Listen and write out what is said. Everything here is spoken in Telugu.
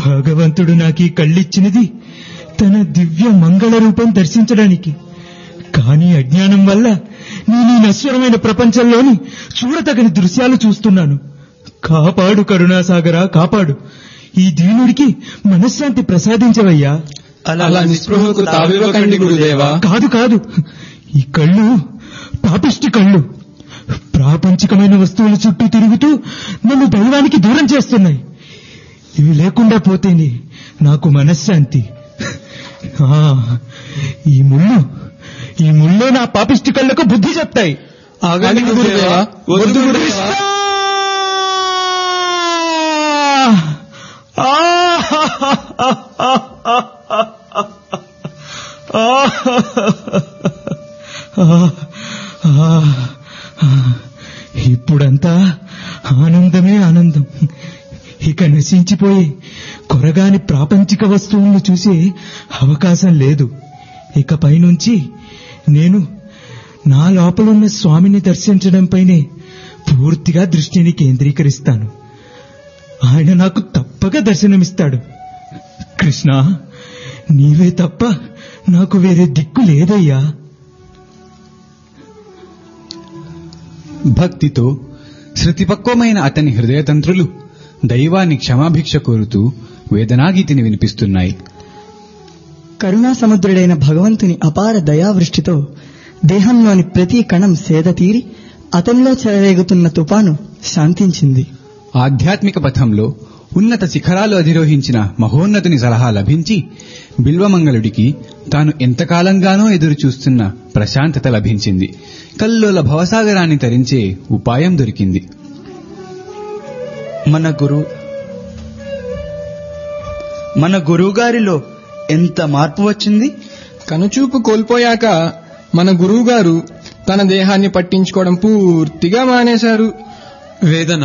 భగవంతుడు నాకీ కళ్ళిచ్చినది తన దివ్య మంగళ రూపం దర్శించడానికి కానీ అజ్ఞానం వల్ల నేను ఈ నశ్వరమైన ప్రపంచంలోని చూడతగని దృశ్యాలు చూస్తున్నాను కాపాడు కరుణాసాగరా కాపాడు ఈ దీనుడికి మనశ్శాంతి ప్రసాదించవయ్యా అలా నిస్పృహకు తావివ్వకండి గురుదేవా కాదు కాదు ఈ కళ్ళు పాపిష్టి కళ్ళు ప్రాపంచికమైన వస్తువుల చుట్టూ తిరుగుతూ నన్ను దైవానికి దూరం చేస్తున్నాయి ఇవి లేకుండా పోతేనే నాకు మనశ్శాంతి ఆ, ఈ ముళ్ళు ఈ ముళ్ళే నా పాపిష్టి కళ్ళకు బుద్ధి చెప్తాయి ఆగండి గురుదేవా వద్దు గురుదేవా ఇప్పుడంతా ఆనందమే ఆనందం ఇక నశించిపోయి కొరగాని ప్రాపంచిక వస్తువులను చూసే అవకాశం లేదు ఇక పైనుంచి నేను నా లోపలున్న స్వామిని దర్శించడంపైనే పూర్తిగా దృష్టిని కేంద్రీకరిస్తాను ఆయన నాకు తప్పక దర్శనమిస్తాడు కృష్ణ నీవే తప్ప నాకు వేరే దిక్కు లేదయ్యా భక్తితో శృతిపక్వమైన అతని హృదయతంత్రులు దైవాన్ని క్షమాభిక్ష కోరుతూ వేదనాగీతిని వినిపిస్తున్నాయి కరుణా సముద్రుడైన భగవంతుని అపార దయావృష్టితో దేహంలోని ప్రతి కణం సేద తీరి అతనిలో చెలరేగుతున్న తుపాను శాంతించింది ఆధ్యాత్మిక పథంలో ఉన్నత శిఖరాలు అధిరోహించిన మహోన్నతుని సలహా లభించి బిల్వమంగళుడికి తాను ఎంతకాలంగానో ఎదురు చూస్తున్న ప్రశాంతత లభించింది కల్లోల భవసాగరాన్ని తరించే ఉపాయం దొరికింది మన గురు మన గురువుగారిలో ఎంత మార్పు వచ్చింది కనుచూపు కోల్పోయాక మన గురువుగారు తన దేహాన్ని పట్టించుకోవడం పూర్తిగా మానేశారు వేదన